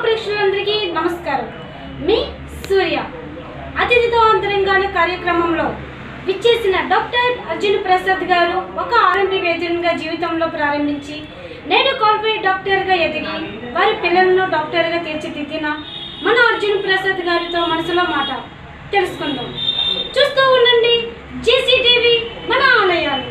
ప్రేక్షకులందరికీ నమస్కారం మీ సూర్య అతిథితో అంతరంగాల కార్యక్రమంలో విచ్చేసిన డాక్టర్ అర్జున్ ప్రసాద్ గారు ఒక ఆర్ఎంపీ వైద్యునిగా జీవితంలో ప్రారంభించి నేడు క్వాలిఫైడ్ డాక్టర్గా ఎదిగి వారి పిల్లలను డాక్టర్గా తీర్చిదిద్దిన మన అర్జున్ ప్రసాద్ గారితో మనసులో మాట తెలుసుకుందాం చూస్తూ ఉండండి జేసీటీవీ మన ఆలయాలు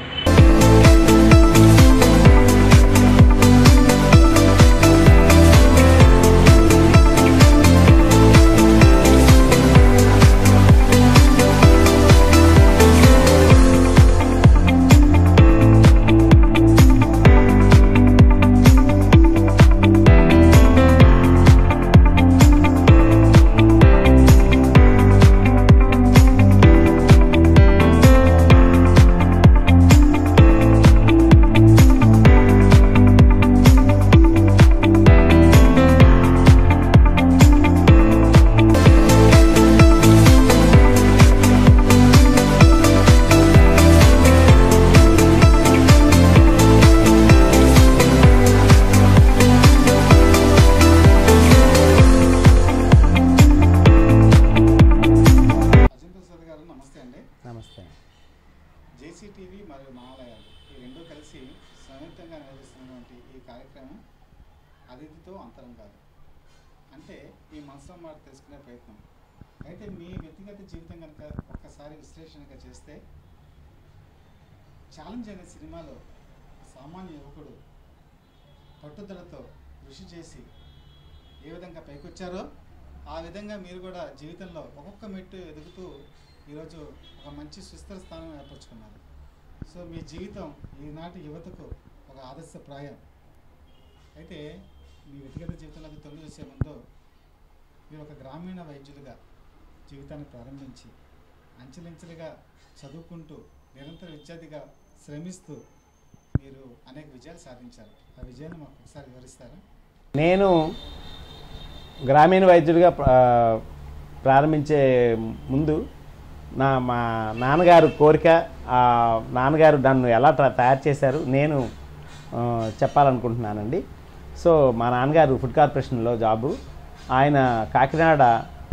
అర్జున్ ప్రసాద్ గారు నమస్తే అండి నమస్తే జేసీ టీవీ మరియు మహాలయాలు ఈ రెండు కలిసి సంయుక్తంగా నిర్వహిస్తున్నటువంటి ఈ కార్యక్రమం అతిథితో అంతరంగాలు అంటే ఈ మనసులో మాట తెలుసుకునే ప్రయత్నం అయితే మీ వ్యక్తిగత జీవితం కనుక ఒక్కసారి విశ్లేషణగా చేస్తే ఛాలెంజ్ అనే సినిమాలో సామాన్య యువకుడు పట్టుదలతో కృషి చేసి ఏ విధంగా పైకొచ్చారో ఆ విధంగా మీరు కూడా జీవితంలో ఒక్కొక్క మెట్టు ఎదుగుతూ ఈరోజు ఒక మంచి సుస్థిర స్థానం ఏర్పరచుకున్నారు సో మీ జీవితం ఈనాటి యువతకు ఒక ఆదర్శప్రాయం అయితే మీ వ్యక్తిగత జీవితంలోకి తొలి చూసే ముందు మీరు ఒక గ్రామీణ వైద్యులుగా జీవితాన్ని ప్రారంభించి అంచెలంచెలుగా చదువుకుంటూ నిరంతర విద్యార్థిగా శ్రమిస్తూ మీరు అనేక విజయాలు సాధించారు ఆ విజయాన్ని మాకు ఒకసారి వివరిస్తారా నేను గ్రామీణ వైద్యుడిగా ఆ, ప్రారంభించే ముందు నా మా నాన్నగారు కోరిక ఆ నాన్నగారు నన్ను ఎలా ట్ర- తయారు చేశారు నేను ఆ, చెప్పాలనుకుంటున్నానండి సో మా నాన్నగారు ఫుడ్ కార్పొరేషన్లో జాబు ఆయన కాకినాడ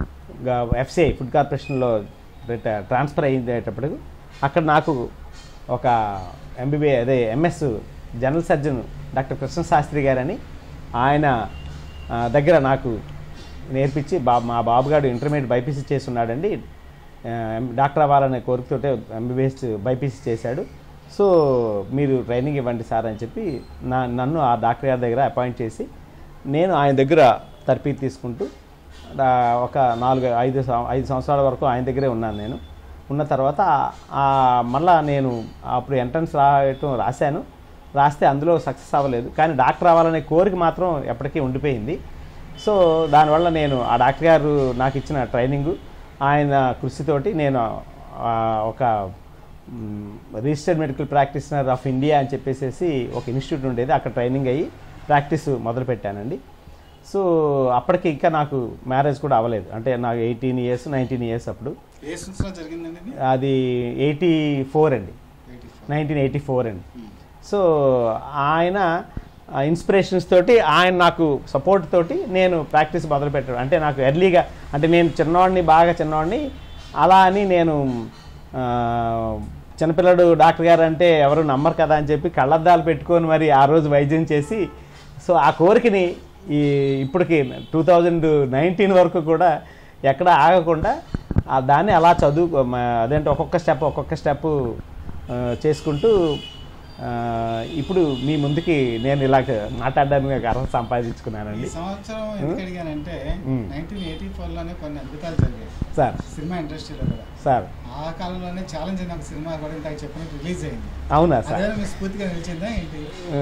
ఎఫ్సిఐ ఫుడ్ కార్పొరేషన్లో రిట- ట్రాన్స్ఫర్ అయ్యేటప్పుడు అక్కడ నాకు ఒక ఎంబీబీ అదే MS general surgeon doctor Krishna Sastri గారని ఆయన ఆ, దగ్గర నాకు నేర్పించి బా మా బాబుగాడు ఇంటర్మీడియట్ బైపీసీ చేసి ఉన్నాడండి ఆ, ఎం- డాక్టర్ అవ్వాలనే కోరికతోటే ఎంబీబీఎస్ బైపీసీ చేశాడు సో మీరు ట్రైనింగ్ ఇవ్వండి సార్ అని చెప్పి నా నన్ను ఆ డాక్టర్ గారి దగ్గర అపాయింట్ చేసి నేను ఆయన దగ్గర తర్పీ తీసుకుంటూ ఆ, ఒక నాలుగు ఐదు సం- ఐదు సంవత్సరాల వరకు ఆయన దగ్గరే ఉన్నాను నేను ఉన్న తర్వాత ఆ, మళ్ళా నేను అప్పుడు ఎంట్రన్స్ రాయటం రాశాను రాస్తే అందులో సక్సెస్ అవ్వలేదు కానీ డాక్టర్ అవ్వాలనే కోరిక మాత్రం ఎప్పటికీ ఉండిపోయింది సో దానివల్ల నేను ఆ డాక్టర్ గారు నాకు ఇచ్చిన ట్రైనింగు ఆయన కృషితోటి నేను ఆ, ఒక registered medical practitioner of India అని చెప్పేసి ఒక ఇన్స్టిట్యూట్ ఉండేది అక్కడ ట్రైనింగ్ అయ్యి ప్రాక్టీస్ మొదలుపెట్టానండి సో అప్పటికి ఇంకా నాకు మ్యారేజ్ కూడా అవ్వలేదు అంటే నాకు ఎయిటీన్ ఇయర్స్ నైన్టీన్ ఇయర్స్ అప్పుడు ఏ సంవత్సరం జరిగిందండి ఇది అది ఎయిటీ ఫోర్ అండి eighty four nineteen eighty four అండి సో ఆయన ఇన్స్పిరేషన్స్ తోటి ఆయన నాకు సపోర్ట్ తోటి నేను ప్రాక్టీస్ మొదలు పెట్టాను అంటే నాకు ఎర్లీగా అంటే నేను చిన్నవాడిని బాగా చిన్నవాడిని అలా అని నేను ఆ, చిన్నపిల్లడు డాక్టర్ గారు అంటే ఎవరు నమ్మరు కదా అని చెప్పి కళ్ళద్దాలు పెట్టుకొని మరి ఆ రోజు వైద్యం చేసి సో ఆ కోరికని ఈ ఇప్పటికి టూ థౌజండ్ నైన్టీన్ వరకు కూడా ఎక్కడ ఆగకుండా ఆ దాన్ని అలా చదువు మ- అదేంటి ఒక్కొక్క స్టెప్ ఒక్కొక్క స్టెప్ చేసుకుంటూ ఆ, ఇప్పుడు మీ ముందుకి నేను ఇలా మాట్లాడడానికి ఒక అర్హత ఈ సంపాదించుకున్నానండి సంవత్సరం ఎందుకు అడిగానంటే మ్మ్. నైన్టీన్ ఎయిటీ లోనే కొన్ని అద్భుతాలు జరిగాయి సార్ సినిమా ఇండస్ట్రీలో కూడా సార్ ఆ కాలంలోనే ఛాలెంజ్ అయిన ఒక సినిమా కూడా ఇంత చెప్పినట్టు రిలీజ్ అయింది అవునా సార్ అదే మీ స్ఫూర్తిగా నిలిచిందా ఏంటి ఆ,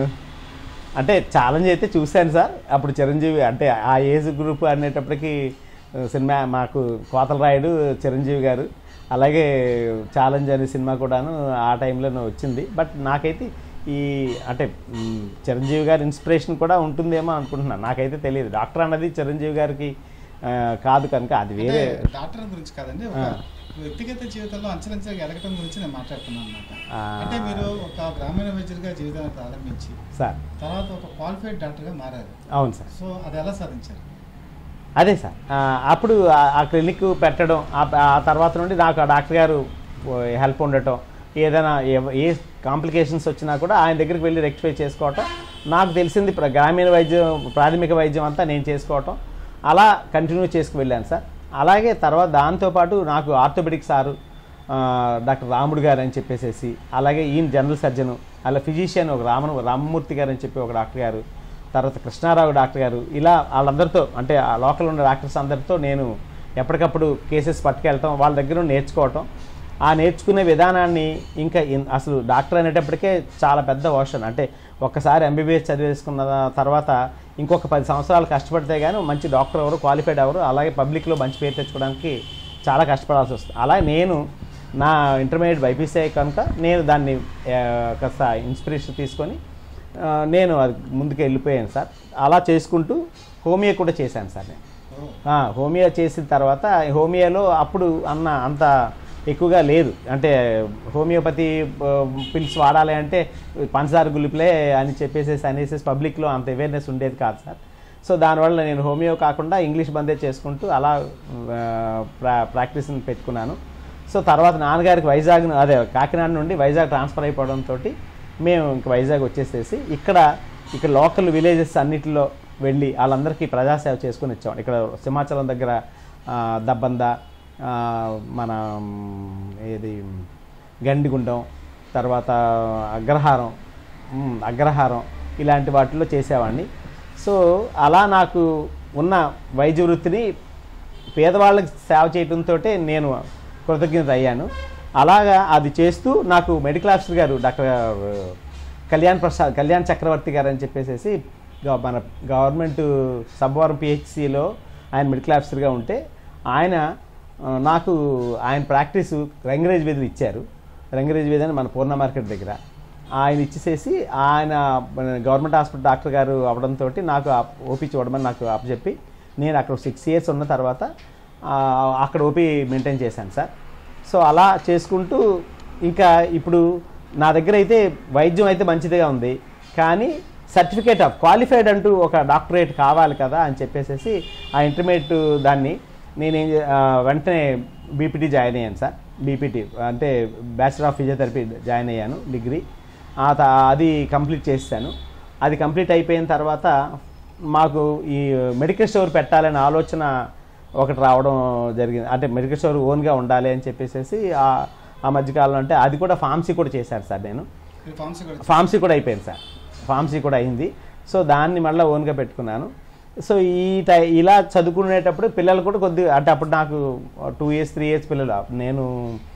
అంటే ఛాలెంజ్ అయితే చూశాను సార్ అప్పుడు చిరంజీవి అంటే ఆ ఏజ్ గ్రూప్ అనేటప్పటికి ఆ, సినిమా మాకు కోతల రాయుడు చిరంజీవి గారు అలాగే ఛాలెంజ్ అనే సినిమా కూడాను ఆ టైంలోనే వచ్చింది బట్ నాకైతే ఈ అంటే మ్, చిరంజీవి గారి ఇన్స్పిరేషన్ కూడా ఉంటుందేమో అనుకుంటున్నాను నాకైతే తెలియదు డాక్టర్ అన్నది చిరంజీవి గారికి ఆ, కాదు కనుక అది అంటే వేరే డాక్టర్ గురించి కాదండి ఒక ఆ. వ్యక్తిగత జీవితంలో అంచెలంచెలుగా ఎదగటం గురించి నేను మాట్లాడుతున్నాను అనమాట ఆ. అంటే మీరు ఒక గ్రామీణ వైద్యుడిగా జీవితాన్ని ప్రారంభించి సార్ తర్వాత ఒక క్వాలిఫైడ్ డాక్టర్గా మారారు అవును సార్ సో అది ఎలా సాధించారు అదే సార్ ఆ, అప్పుడు ఆ- ఆ క్లినిక్ పెట్టడం ఆ ఆ తర్వాత నుండి నాకు ఆ డాక్టర్ గారు హెల్ప్ ఉండటం ఏదైనా ఏ- ఏ కాంప్లికేషన్స్ వచ్చినా కూడా ఆయన దగ్గరికి వెళ్ళి రెక్టిఫై చేసుకోవటం నాకు తెలిసింది ప్ర- గ్రామీణ వైద్యం ప్రాథమిక వైద్యం అంతా నేను చేసుకోవటం అలా కంటిన్యూ చేసుకు వెళ్ళాను సార్ అలాగే తర్వాత దాంతోపాటు నాకు ఆర్థోపెడిక్ సారు ఆ, డాక్టర్ రాముడు గారు అని చెప్పేసేసి అలాగే ఈయన జనరల్ సర్జను అలా ఫిజిషియన్ ఒక రామ రామమూర్తి గారు అని చెప్పి ఒక డాక్టర్ గారు తర్వాత కృష్ణారావు డాక్టర్ గారు ఇలా వాళ్ళందరితో అంటే ఆ లోకల్ ఉన్న డాక్టర్స్ అందరితో నేను ఎప్పటికప్పుడు కేసెస్ పట్టుకెళ్ళటం వాళ్ళ దగ్గర నుండి నేర్చుకోవటం ఆ నేర్చుకునే విధానాన్ని ఇంకా ఇన్- అసలు డాక్టర్ అనేటప్పటికే చాలా పెద్ద ఓషన్ అంటే ఒక్కసారి ఎంబీబీఎస్ చదివేసుకున్న తర్వాత ఇంకొక పది సంవత్సరాలు కష్టపడితే కానీ మంచి డాక్టర్ ఎవరు క్వాలిఫైడ్ ఎవరు అలాగే పబ్లిక్లో మంచి పేరు తెచ్చుకోవడానికి చాలా కష్టపడాల్సి వస్తుంది అలా నేను నా ఇంటర్మీడియట్ బైపీసీ కనుక నేను దాన్ని ఆ, కాస్త ఇన్స్పిరేషన్ తీసుకొని ఆ, నేను అది ముందుకు వెళ్ళిపోయాను సార్ అలా చేసుకుంటూ హోమియో కూడా చేశాను సార్ నేను ఓ ఆ, హోమియో చేసిన తర్వాత హోమియోలో అప్పుడు అన్న అంత ఎక్కువగా లేదు అంటే హోమియోపతి ఆ, పిల్స్ వాడాలి అంటే పంచదార గులిపులే అని చెప్పేసేసి అనేసి పబ్లిక్లో అంత అవేర్నెస్ ఉండేది కాదు సార్ సో దానివల్ల నేను హోమియో కాకుండా ఇంగ్లీష్ బందే చేసుకుంటూ అలా ఆ, ప్రా ప్రాక్టీస్ని పెట్టుకున్నాను సో తర్వాత నాన్నగారికి వైజాగ్ అదే కాకినాడ నుండి వైజాగ్ ట్రాన్స్ఫర్ అయిపోవడంతో మేము ఇంక వైజాగ్ వచ్చేసేసి ఇక్కడ ఇక్కడ లోకల్ విలేజెస్ అన్నిటిలో వెళ్ళి వాళ్ళందరికీ ప్రజాసేవ చేసుకుని వచ్చాం ఇక్కడ సింహాచలం దగ్గర ఆ, దబ్బంద ఆ, మన మ్, ఏది గండిగుండం తర్వాత అగ్రహారం మ్, అగ్రహారం ఇలాంటి వాటిలో చేసేవాడిని సో అలా నాకు ఉన్న వైద్య వృత్తిని పేదవాళ్ళకి సేవ చేయడంతో నేను కృతజ్ఞత అయ్యాను అలాగా అది చేస్తూ నాకు medical officer garu doctor Kalyan Prasad Kalyan Chakravarthi garu అని చెప్పేసి గవ- మన గవర్నమెంట్ సబ్వరం పిహెచ్సిలో ఆయన మెడికల్ ఆఫీసర్గా ఉంటే ఆయన ఆ, నాకు ఆయన ప్రాక్టీస్ రంగరేజ్ వీధులు ఇచ్చారు రంగరేజ్ వీధి అని మన పూర్ణ మార్కెట్ దగ్గర ఆయన ఇచ్చేసేసి ఆయన మన గవర్నమెంట్ హాస్పిటల్ డాక్టర్ గారు అవడంతో నాకు ఓపీ చూడమని నాకు అప్పచెప్పి నేను అక్కడ సిక్స్ ఇయర్స్ ఉన్న తర్వాత ఆ, అక్కడ ఓపీ మెయింటైన్ చేశాను సార్ సో అలా చేసుకుంటూ ఇంకా ఇప్పుడు నా దగ్గర అయితే వైద్యం అయితే మంచిదిగా ఉంది కానీ సర్టిఫికేట్ ఆఫ్ క్వాలిఫైడ్ అంటూ ఒక డాక్టరేట్ కావాలి కదా అని చెప్పేసి ఆ ఇంటర్మీడియట్ దాన్ని నేనేం చే- ఆ, వెంటనే బీపీటీ జాయిన్ అయ్యాను సార్ బీపీటీ అంటే బ్యాచిలర్ ఆఫ్ ఫిజియోథెరపీ జాయిన్ అయ్యాను డిగ్రీ ఆ త- అది కంప్లీట్ చేశాను అది కంప్లీట్ అయిపోయిన తర్వాత మాకు ఈ మెడికల్ స్టోర్ పెట్టాలనే ఆలోచన ఒకటి రావడం జరిగింది అంటే మెడికల్ స్టోర్ ఓన్గా ఉండాలి అని చెప్పేసి ఆ ఆ మధ్యకాలంలో అంటే అది కూడా ఫార్మసీ కూడా చేశాను సార్ నేను మీరు ఫార్మసీ కూడా ఫార్మసీ కూడా అయిపోయింది సార్ ఫార్మసీ కూడా అయింది సో దాన్ని మళ్ళీ ఓన్గా పెట్టుకున్నాను సో ఈ టై ఇలా చదువుకునేటప్పుడు పిల్లలు కూడా కొద్దిగా అంటే అప్పుడు నాకు టూ ఇయర్స్ త్రీ ఇయర్స్ పిల్లలు నేను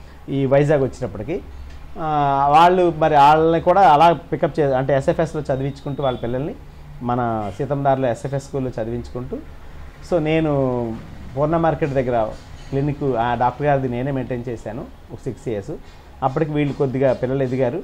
ఈ వైజాగ్ వచ్చినప్పటికి ఆ, వాళ్ళు మరి వాళ్ళని కూడా అలా పికప్ చే అంటే ఎస్ఎఫ్ఎస్లో చదివించుకుంటూ వాళ్ళ పిల్లల్ని మన సీతందార్లో ఎస్ఎఫ్ఎస్ స్కూల్లో చదివించుకుంటూ సో నేను పూర్ణ మార్కెట్ దగ్గర క్లినిక్ ఆ డాక్టర్ గారిది నేనే మెయింటైన్ చేశాను ఒక సిక్స్ ఇయర్స్ అప్పటికి వీళ్ళు కొద్దిగా పిల్లలు ఎదిగారు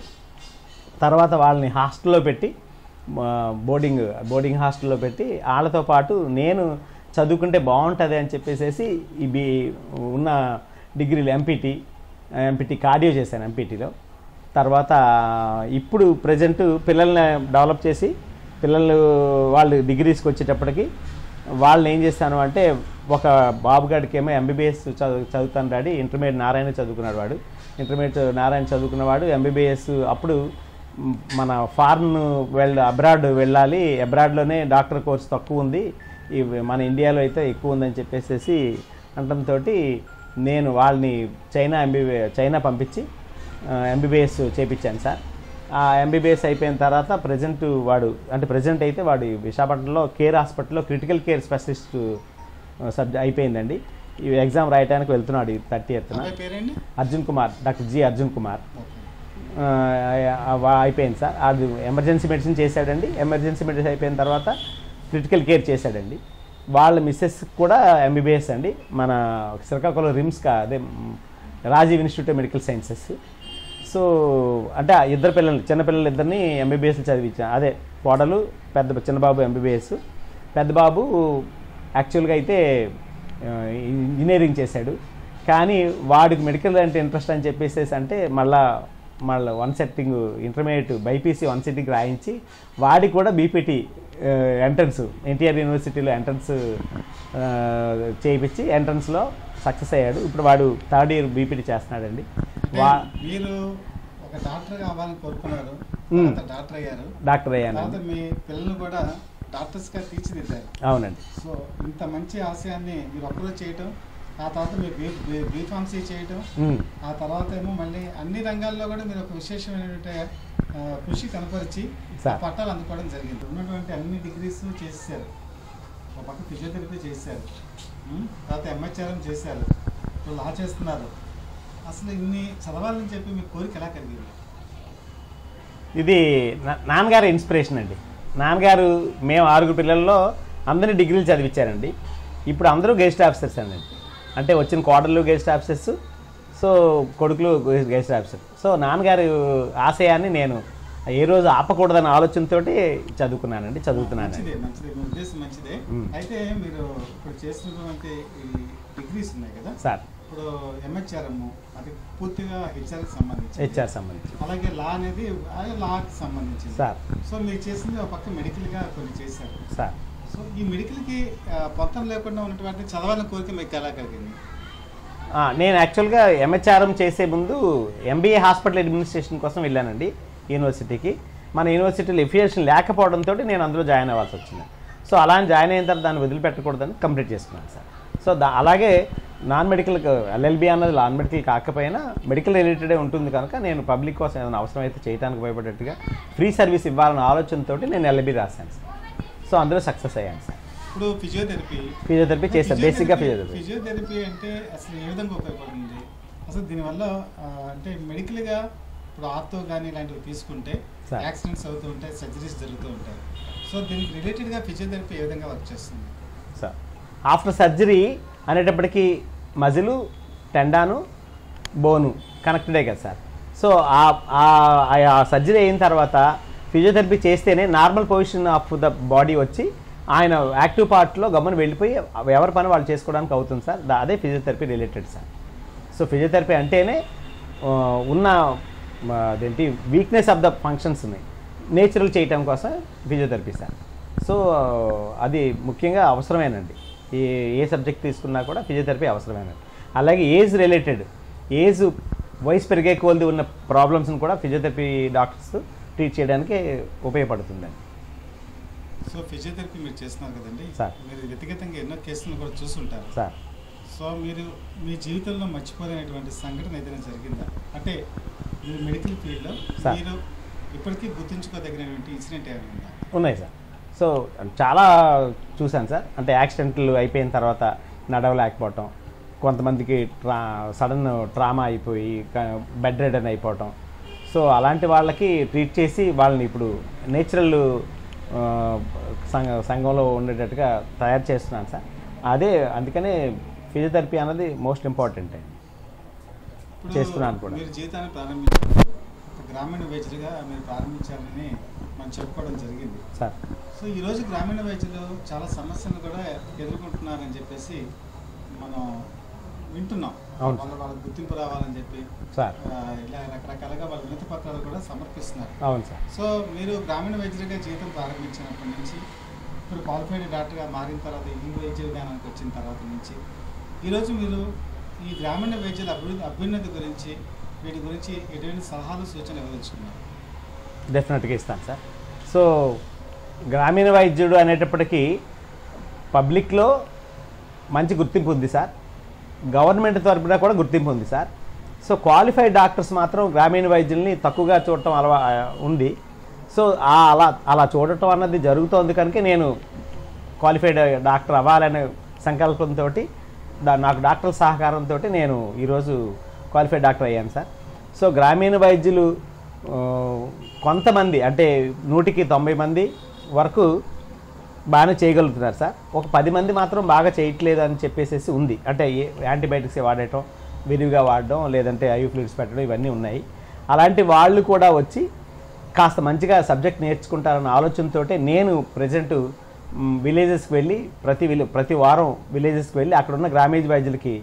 తర్వాత వాళ్ళని హాస్టల్లో పెట్టి ఆ, బోర్డింగ్ బోర్డింగ్ హాస్టల్లో పెట్టి వాళ్ళతో పాటు నేను చదువుకుంటే బాగుంటుంది అని చెప్పేసి ఈ బి ఉన్న డిగ్రీలు ఎంపీటీ ఎంపీటీ కార్డియో చేశాను ఎంపీటీలో తర్వాత ఇప్పుడు ప్రజెంట్ పిల్లల్ని డెవలప్ చేసి పిల్లలు వాళ్ళు డిగ్రీస్కి వచ్చేటప్పటికి వాళ్ళని ఏం చేస్తాను అంటే ఒక బాబుగాడికి ఏమో ఎంబీబీఎస్ చదువు చదువుతాను డాడీ ఇంటర్మీడియట్ నారాయణ చదువుకున్నాడు వాడు ఇంటర్మీడియట్ నారాయణ చదువుకున్నవాడు ఎంబీబీఎస్ అప్పుడు మ్, మన ఫారిన్ వెళ్ళ అబ్రాడ్ వెళ్ళాలి అబ్రాడ్లోనే డాక్టర్ కోర్స్ తక్కువ ఉంది ఈ మన ఇండియాలో అయితే ఎక్కువ ఉందని చెప్పేసి అనడంతో నేను వాళ్ళని చైనా ఎంబీబీ చైనా పంపించి ఎంబీబీఎస్ చేపించాను సార్ ఆ ఎంబీబీఎస్ అయిపోయిన తర్వాత ప్రజెంట్ వాడు అంటే ప్రజెంట్ అయితే వాడు విశాఖపట్నంలో కేర్ హాస్పిటల్లో క్రిటికల్ కేర్ స్పెషలిస్ట్ సబ్జెక్ట్ అయిపోయిందండి ఈ ఎగ్జామ్ రాయడానికి వెళ్తున్నాడు ఈ థర్టీ ఎత్తున అబ్బాయి పేరేంటి Arjun Kumar doctor G Arjun Kumar okay ఆ, ఆ, వా- అయిపోయింది సార్ అది ఎమర్జెన్సీ మెడిసిన్ చేశాడండి ఎమర్జెన్సీ మెడిసిన్ అయిపోయిన తర్వాత క్రిటికల్ కేర్ చేశాడండి వాళ్ళ మిస్సెస్ కూడా ఎంబీబీఎస్ అండి మన శ్రీకాకుళం రిమ్స్ కా అదే మ్, Rajiv institute of medical sciences so అంటే ఆ ఇద్దరు పిల్లలు చిన్న పిల్లలు ఇద్దరిని ఎంబీబీఎస్ చదివించాను అదే కోడలు పెద్ద చిన్నబాబు ఎంబీబీఎస్ పెద్ద బాబు యాక్చువల్గా అయితే ఆ, ఇంజనీరింగ్ చేశాడు కానీ వాడికి మెడికల్ అంటే ఇంట్రెస్ట్ అని చెప్పేసేసి అంటే మళ్ళా మళ్ళీ one setting intermediate BiPC one setting రాయించి వాడికి కూడా బీపీటీ ఎంట్రన్స్ ఎన్టీఆర్ యూనివర్సిటీలో ఎంట్రన్స్ చేయించి ఎంట్రన్స్లో సక్సెస్ అయ్యాడు ఇప్పుడు వాడు థర్డ్ ఇయర్ బీపీటీ చేస్తున్నాడండి అంటే వా మీరు ఒక డాక్టర్ కావాలని కోరుకున్నారు మ్మ్. తర్వాత డాక్టర్ అయ్యారు డాక్టర్ తర్వాత అయ్యానండి మీ పిల్లలు కూడా డాక్టర్స్ గా తీర్చిదిద్దారు అవునండి సో ఇంత మంచి ఆశయాన్ని మీరు ఒక్కరో చేయటం ఆ తర్వాత మీరు బీ బీ- బీఫార్మసీ చేయటం ఉమ్, ఆ తర్వాత ఏమో మళ్ళీ అన్ని రంగాల్లో కూడా మీరు ఒక విశేషమైనటువంటి ఆ, కృషి కనపరిచి ఆ సార్. పట్టాలు అందుకోవడం జరిగింది ఉన్నటువంటి అన్ని డిగ్రీస్ చేసేసారు ఒక పక్క ఫిజియోథెరపీ చేశారు ఉమ్, తర్వాత ఎంహెచ్ఆర్ఎం చేశారు ఇప్పుడు లా చేస్తున్నారు అసలు ఇన్ని చదవాలని చెప్పి మీ కోరిక ఎలా కలిగింది ఇది నా- నాన్నగారి ఇన్స్పిరేషన్ అండి నాన్నగారు మేము ఆరుగురు పిల్లల్లో అందరినీ డిగ్రీలు చదివించారండి ఇప్పుడు అందరూ గెస్ట్ ఆఫీసర్స్ అండి అంటే వచ్చిన కోడళ్ళు గెస్ట్ ఆఫీసర్స్ సో కొడుకులు గెస్ట్ ఆఫీసర్ సో నాన్నగారు ఆశయాన్ని నేను ఏ రోజు ఆపకూడదన్న ఆలోచనతోటి చదువుకున్నానండి చదువుతున్నానండి మంచిదే మంచిదే మీ ఉద్దేశం మంచిదే మ్మ్. అయితే మీరు ఇప్పుడు చేస్తున్నటువంటి ఈ డిగ్రీస్ ఉన్నాయి కదా సార్ ఇప్పుడు ఎంహెచ్ఆర్ఎం అది పూర్తిగా హెచ్ఆర్కి సంబంధించి హెచ్ఆర్ సంబంధించి అలాగే లా అనేది అది లాకి సంబంధించింది సార్ సో మీరు చేసింది ఒక పక్క మెడికల్గా కొన్ని చేశారు సార్ సో ఈ మెడికల్కి ఆ, పొంతం లేకుండా ఉన్నటువంటి చదవాలని కోరిక మీకు ఎలా కలిగింది ఆ, నేను యాక్చువల్గా ఎంహెచ్ఆర్ఎం చేసే ముందు ఎంబీఏ హాస్పిటల్ అడ్మినిస్ట్రేషన్ కోసం వెళ్ళానండి యూనివర్సిటీకి మన యూనివర్సిటీలో ఎఫిలియేషన్ లేకపోవడంతో నేను అందులో జాయిన్ అవ్వాల్సి వచ్చింది సో అలా అని జాయిన్ అయిన తర్వాత దాన్ని వదిలిపెట్టకూడదని కంప్లీట్ చేసుకున్నాను సార్ సో దా అలాగే నాన్ మెడికల్ ఎల్ఎల్బి అన్నది నాన్ మెడికల్ కాకపోయినా మెడికల్ రిలేటెడే ఉంటుంది కనుక నేను పబ్లిక్ కోసం ఏదైనా అవసరమైతే చేయడానికి భయపడేట్టుగా ఫ్రీ సర్వీస్ ఇవ్వాలన్న ఆలోచనతో నేను ఎల్ఎల్బి రాశాను సార్ సో అందులో సక్సెస్ అయ్యాను సార్ ఇప్పుడు ఫిజియోథెరపీ ఫిజియోథెరపీ చేశాను బేసిక్గా ఫిజియోథెరపీ ఫిజియోథెరపీ అంటే అసలు ఏ విధంగా ఉపయోగపడుతుంది అసలు దీనివల్ల ఆ, అంటే మెడికల్గా ఇప్పుడు ఆర్తో కానీ ఇలాంటివి తీసుకుంటే సార్. యాక్సిడెంట్స్ అవుతూ ఉంటాయి సర్జరీస్ జరుగుతూ ఉంటాయి సో దీనికి రిలేటెడ్గా ఫిజియోథెరపీ ఏ విధంగా వర్క్ చేస్తుంది సార్ ఆఫ్టర్ సర్జరీ అనేటప్పటికీ మజిలు టెండాను బోను కనెక్టెడే కదా సార్ సో ఆ- ఆ- ఆ సర్జరీ అయిన తర్వాత ఫిజియోథెరపీ చేస్తేనే normal position of the body వచ్చి ఆయన యాక్టివ్ పార్ట్లో గమ్మున వెళ్ళిపోయి ఎవరి పని వాళ్ళు చేసుకోవడానికి అవుతుంది సార్ దా- అదే physiotherapy related sir so physiotherapy అంటేనే ఆ, ఉన్న ఆ, అదేంటి వీక్నెస్ ఆఫ్ ద ఫంక్షన్స్ ఉన్నాయి నేచురల్ చేయటం కోసం ఫిజియోథెరపీ సార్ సో అది ముఖ్యంగా అవసరమేనండి ఏ ఏ సబ్జెక్ట్ తీసుకున్నా కూడా ఫిజియోథెరపీ అవసరమేనండి అలాగే ఏజ్ రిలేటెడ్ ఏజ్ వయసు పెరిగే కొలది ఉన్న ప్రాబ్లమ్స్ని కూడా ఫిజియోథెరపీ డాక్టర్స్ ట్రీట్ చేయడానికి ఉపయోగపడుతుందండి సో ఫిజియోథెరపీ మీరు చేస్తున్నారు కదండి సార్. మీరు వ్యక్తిగతంగా ఎన్నో కేసులను కూడా చూసుంటారు సార్ సో మీరు మీ జీవితంలో మర్చిపోలేనటువంటి సంఘటన ఏదైనా జరిగిందా అంటే మీరు మెడికల్ ఫీల్డ్లో సార్. మీరు ఇప్పటికీ గుర్తుంచుకోదగినటువంటి ఇన్సిడెంట్ ఏమైనా ఉందా ఉన్నాయి సార్ సో చాలా చూశాను సార్ అంటే యాక్సిడెంట్లు అయిపోయిన తర్వాత నడవలేకపోవటం కొంతమందికి ట్రా సడన్ ట్రామా అయిపోయి బెడ్ రెడన్ అయిపోవటం సో అలాంటి వాళ్ళకి ట్రీట్ చేసి వాళ్ళని ఇప్పుడు నేచురల్ సంఘ సంఘంలో ఉండేటట్టుగా తయారు చేస్తున్నాను సార్ అదే అందుకనే ఫిజియోథెరపీ అన్నది మోస్ట్ ఇంపార్టెంట్ అండి ఇప్పుడు చేస్తున్నాను కూడా. మీరు జీవితాన్ని ప్రారంభించారు ఒక గ్రామీణ వైద్యుడిగా మీరు ప్రారంభించాలని మనం చెప్పుకోవడం జరిగింది సార్ సో ఈరోజు గ్రామీణ వైద్యులు చాలా సమస్యలు కూడా ఎదుర్కొంటున్నారని చెప్పేసి మనం వింటున్నాం అవును. వాళ్ళ వాళ్ళకి గుర్తింపు రావాలని చెప్పి సార్ ఆ, ఇలా రకరకాలుగా వాళ్ళ వినతి పత్రాలు కూడా సమర్పిస్తున్నారు అవును సార్ సో మీరు గ్రామీణ వైద్యుడిగా జీవితం ప్రారంభించినప్పటి నుంచి ఇప్పుడు క్వాలిఫైడ్ డాక్టర్గా మారిన తర్వాత ఈ వైద్య విధానానికి వచ్చిన తర్వాత నుంచి ఈరోజు మీరు ఈ గ్రామీణ వైద్యుల అభివృద్ధి అభ్యున్నతి గురించి వీటి గురించి ఎటువంటి సలహాలు సూచనలు ఇవ్వదలుచుకున్నారు డెఫినెట్గా ఇస్తాను సార్ సో గ్రామీణ వైద్యుడు అనేటప్పటికీ పబ్లిక్లో మంచి గుర్తింపు ఉంది సార్ గవర్నమెంట్ తరపున కూడా గుర్తింపు ఉంది సార్ సో క్వాలిఫైడ్ డాక్టర్స్ మాత్రం గ్రామీణ వైద్యుల్ని తక్కువగా చూడటం అలవా ఉంది సో ఆ అలా అలా చూడటం అన్నది జరుగుతోంది కనుక నేను క్వాలిఫైడ్ డాక్టర్ అవ్వాలనే సంకల్పంతో నాకు డాక్టర్ సహకారంతో నేను ఈరోజు క్వాలిఫైడ్ డాక్టర్ అయ్యాను సార్ సో గ్రామీణ వైద్యులు ఆ, కొంతమంది అంటే నూటికి తొంభై మంది వరకు బాగానే చేయగలుగుతున్నారు సార్ ఒక పది మంది మాత్రం బాగా చేయట్లేదు అని చెప్పేసి ఉంది అంటే ఏ- యాంటీబయాటిక్స్ వాడటం విరివిగా వాడడం లేదంటే ఐయూ ఫ్లూయిడ్స్ పెట్టడం ఇవన్నీ ఉన్నాయి అలాంటి వాళ్ళు కూడా వచ్చి కాస్త మంచిగా సబ్జెక్ట్ నేర్చుకుంటారన్న ఆలోచనతో నేను ప్రజెంట్ విలేజెస్కి వెళ్ళి ప్రతి విలే ప్రతి వారం విలేజెస్కి వెళ్ళి అక్కడ ఉన్న గ్రామీణ వైద్యులకి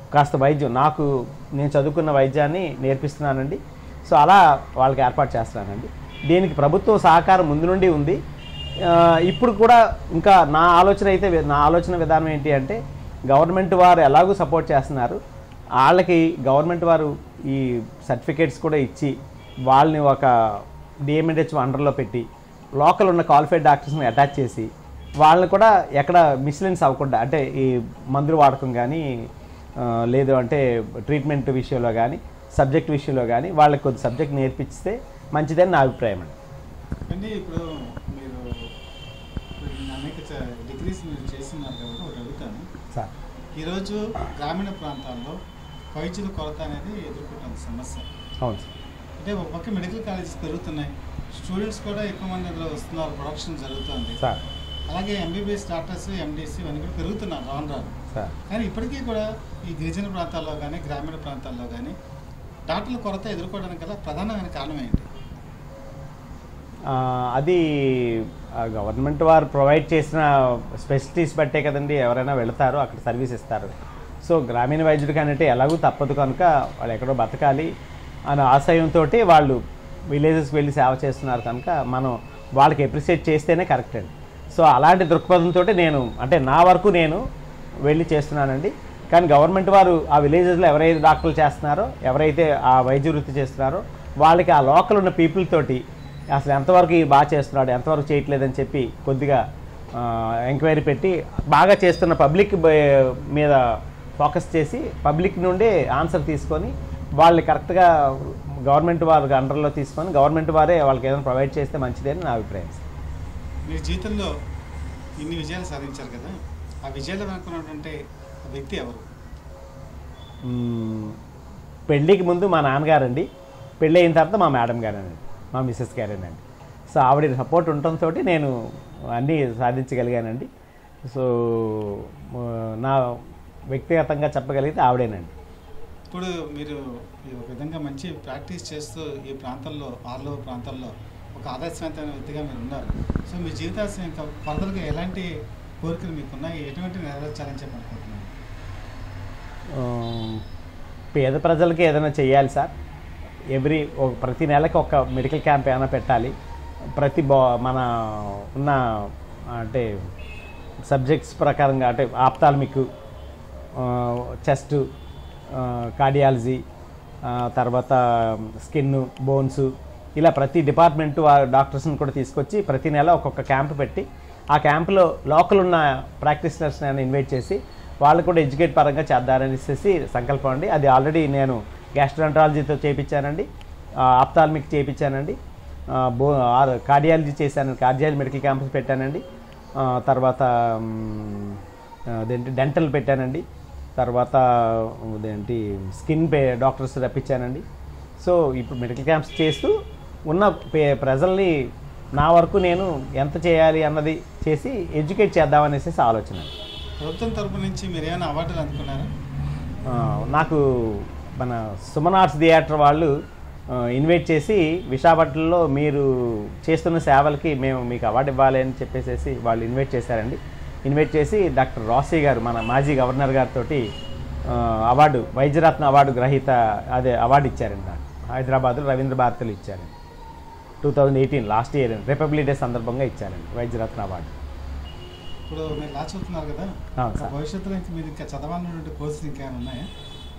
కాస్త వైద్యం నాకు నేను చదువుకున్న వైద్యాన్ని నేర్పిస్తున్నానండి సో అలా వాళ్ళకి ఏర్పాటు చేస్తున్నానండి దీనికి ప్రభుత్వం సహకారం ముందు నుండి ఉంది ఆ, ఇప్పుడు కూడా ఇంకా నా ఆలోచన అయితే నా ఆలోచన విధానం ఏంటి అంటే గవర్నమెంట్ వారు ఎలాగూ సపోర్ట్ చేస్తున్నారు వాళ్ళకి గవర్నమెంట్ వారు ఈ సర్టిఫికేట్స్ కూడా ఇచ్చి వాళ్ళని ఒక డిఎంఎన్హెచ్ అండర్లో పెట్టి లోకల్ ఉన్న క్వాలిఫైడ్ డాక్టర్స్ని అటాచ్ చేసి వాళ్ళని కూడా ఎక్కడ మిస్లెన్స్ అవ్వకుండా అంటే ఈ మందులు వాడకం కానీ ఆ, లేదు అంటే ట్రీట్మెంట్ విషయంలో కానీ సబ్జెక్ట్ విషయంలో కానీ వాళ్ళకి కొద్ది సబ్జెక్ట్ నేర్పిస్తే మంచిదని నా అభిప్రాయం అండి అంటే ఇప్పుడు మీరు ఇప్పుడు అనేక చ- డిగ్రీస్ మీరు చేస్తున్నారు కాబట్టి ఒకటి అడుగుతాను సార్ ఈరోజు గ్రామీణ ప్రాంతాల్లో వైద్యుల కొరత అనేది ఎదుర్కొంటుంది సమస్య అవును సార్ అంటే ఒక పక్క మెడికల్ కాలేజెస్ పెరుగుతున్నాయి స్టూడెంట్స్ కూడా ఎక్కువ మంది అందులో వస్తున్నారు ప్రొడక్షన్ జరుగుతుంది సార్ అలాగే ఎంబీబీఎస్ డాక్టర్స్ ఎండిసి ఇవన్నీ కూడా పెరుగుతున్నారు రాను రాను సార్ కానీ ఇప్పటికీ కూడా ఈ గిరిజన ప్రాంతాల్లో కానీ గ్రామీణ ప్రాంతాల్లో కానీ డాక్టర్ల కొరత ఎదుర్కోవడానికి గల ప్రధానమైన కారణం ఏంటి ఆ, అది ఆ గవర్నమెంట్ వారు ప్రొవైడ్ చేసిన స్పెషలిటీస్ బట్టే కదండి ఎవరైనా వెళతారో అక్కడ సర్వీస్ ఇస్తారు సో గ్రామీణ వైద్యుడికి అంటే ఎలాగూ తప్పదు కనుక వాళ్ళు ఎక్కడో బతకాలి అనే ఆశయంతో వాళ్ళు విలేజెస్కి వెళ్ళి సేవ చేస్తున్నారు కనుక మనం వాళ్ళకి అప్రిషియేట్ చేస్తేనే కరెక్ట్ అండి సో అలాంటి దృక్పథంతో నేను అంటే నా వరకు నేను వెళ్ళి చేస్తున్నానండి కానీ గవర్నమెంట్ వారు ఆ విలేజెస్లో ఎవరైతే డాక్టర్లు చేస్తున్నారో ఎవరైతే ఆ వైద్య వృత్తి చేస్తున్నారో వాళ్ళకి ఆ లోకల్ ఉన్న పీపుల్ తోటి అసలు ఎంతవరకు ఈ బాగా చేస్తున్నాడు ఎంతవరకు చేయట్లేదని చెప్పి కొద్దిగా ఎంక్వైరీ పెట్టి బాగా చేస్తున్న పబ్లిక్ మీద ఫోకస్ చేసి పబ్లిక్ నుండి ఆన్సర్ తీసుకొని వాళ్ళు కరెక్ట్గా గవర్నమెంట్ వారి అండర్లో తీసుకొని గవర్నమెంట్ వారే వాళ్ళకి ఏదైనా ప్రొవైడ్ చేస్తే మంచిదని నా అభిప్రాయం సార్. మీ జీవితంలో ఇన్ని విజయాలు సాధించారు కదా ఆ విజయాలు వెనుకున్నటువంటి వ్యక్తి ఎవరు మ్మ్. పెళ్ళికి ముందు మా నాన్నగారండి పెళ్ళి అయిన తర్వాత మా మేడం గారేనండి మా మిస్సెస్ గారేనండి సో ఆవిడ సపోర్ట్ ఉండటంతో నేను అన్నీ సాధించగలిగానండి సో ఆ, నా వ్యక్తిగతంగా చెప్పగలిగితే ఆవిడేనండి ఇప్పుడు మీరు ఈ ఒక విధంగా మంచి ప్రాక్టీస్ చేస్తూ ఈ ప్రాంతంలో ఆర్లో ప్రాంతాల్లో ఒక ఆదర్శవంతమైన వ్యక్తిగా మీరు ఉన్నారు సో మీ జీవితాశయం ఇంకా ఫర్దర్గా ఎలాంటి కోరికలు మీకున్నాయి ఎటువంటి నెరవేర్చాలని చెప్పి అనుకుంటున్నాను ఆ, పేద ప్రజలకి ఏదైనా చేయాలి సార్ ఎవ్రీ ఒక ప్రతి నెలకి ఒక మెడికల్ క్యాంప్ ఏమైనా పెట్టాలి ప్రతి బా మన ఉన్న అంటే సబ్జెక్ట్స్ ప్రకారంగా అంటే ఆప్తాల్మిక్ చెస్ట్ కార్డియాలజీ తర్వాత స్కిన్ బోన్స్ ఇలా ప్రతి డిపార్ట్మెంట్ డాక్టర్స్ని కూడా తీసుకొచ్చి ప్రతి నెల ఒక్కొక్క క్యాంప్ పెట్టి ఆ క్యాంపులో లోకల్ ఉన్న ప్రాక్టీషనర్స్ని ఇన్వైట్ చేసి వాళ్ళు కూడా ఎడ్యుకేట్ పరంగా చేద్దారనేసి సంకల్పం అండి అది ఆల్రెడీ నేను గ్యాస్ట్రాంట్రాలజీతో చేయించానండి ఆప్తాల్మిక్ చేయించానండి ఆ, బో ఆర్ కార్డియాలజీ చేశాను కార్డియాలజీ మెడికల్ క్యాంపస్ పెట్టానండి ఆ, తర్వాత మ్, అదేంటి డెంటల్ పెట్టానండి తర్వాత అదేంటి స్కిన్ పే డాక్టర్స్ రప్పించానండి సో ఇప్పుడు మెడికల్ క్యాంప్స్ చేస్తూ ఉన్న పే ప్రజల్ని నా వరకు నేను ఎంత చేయాలి అన్నది చేసి ఎడ్యుకేట్ చేద్దామనేసి ఆలోచన ప్రభుత్వం తరపు నుంచి మీరు ఏమైనా అవార్డులు అందుకున్నారా ఆ, నాకు మన సుమన్ ఆర్ట్స్ థియేటర్ వాళ్ళు ఆ, ఇన్వైట్ చేసి విశాఖపట్నంలో మీరు చేస్తున్న సేవలకి మేము మీకు అవార్డు ఇవ్వాలి అని చెప్పేసి వాళ్ళు ఇన్వైట్ చేశారండి ఇన్వైట్ చేసి డాక్టర్ రాసీ గారు మన మాజీ గవర్నర్ గారితో అవార్డు వైద్యరత్న అవార్డు గ్రహీత అదే అవార్డు ఇచ్చారండి నాకు హైదరాబాద్లో రవీంద్ర భారతిలో ఇచ్చారండి two thousand eighteen last year Republic Day సందర్భంగా ఇచ్చారండి వైద్యరత్న అవార్డు ఇప్పుడు మీరు లా చదువుతున్నారు కదా అవును సార్. భవిష్యత్తులో ఇంక మీరు ఇంకా చదవాలన్నటువంటి కోర్సులు ఇంకా ఏమైనా ఉన్నాయా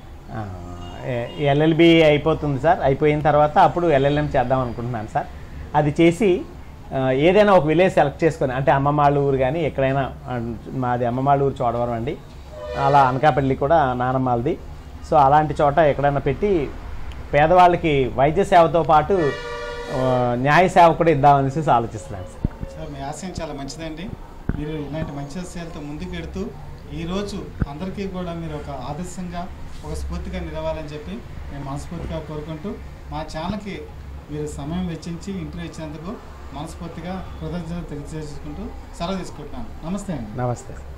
ఎల్ఎల్బి అయిపోతుంది సార్ అయిపోయిన తర్వాత అప్పుడు ఎల్ఎల్ఎం చేద్దాం అనుకుంటున్నాను సార్ అది చేసి ఆ, ఏదైనా ఒక విలేజ్ సెలెక్ట్ చేసుకొని అంటే అమ్మమాళ్ళ ఊరు కానీ ఎక్కడైనా ఆ, మాది అమ్మమాళ్ళ ఊరు చోడవరం అండి అలా అనకాపల్లి కూడా నానమ్మాలది సో అలాంటి చోట ఎక్కడైనా పెట్టి పేదవాళ్ళకి వైద్య సేవతో పాటు ఆ, న్యాయ సేవ కూడా ఇద్దామనేసి ఆలోచిస్తున్నాను సార్ సార్ మీ ఆశయం చాలా మంచిదండి మీరు ఇలాంటి మంచి ఆశయాలతో ముందుకు వెడుతూ ఈరోజు అందరికీ కూడా మీరు ఒక ఆదర్శంగా ఒక స్ఫూర్తిగా నిలవాలని చెప్పి నేను మనస్ఫూర్తిగా కోరుకుంటూ మా ఛానల్కి మీరు సమయం వెచ్చించి ఇంటర్వ్యూ ఇచ్చినందుకు మనస్ఫూర్తిగా కృతజ్ఞతలు తెలియజేసుకుంటూ సెలవు తీసుకుంటున్నాను నమస్తే అండి నమస్తే సార్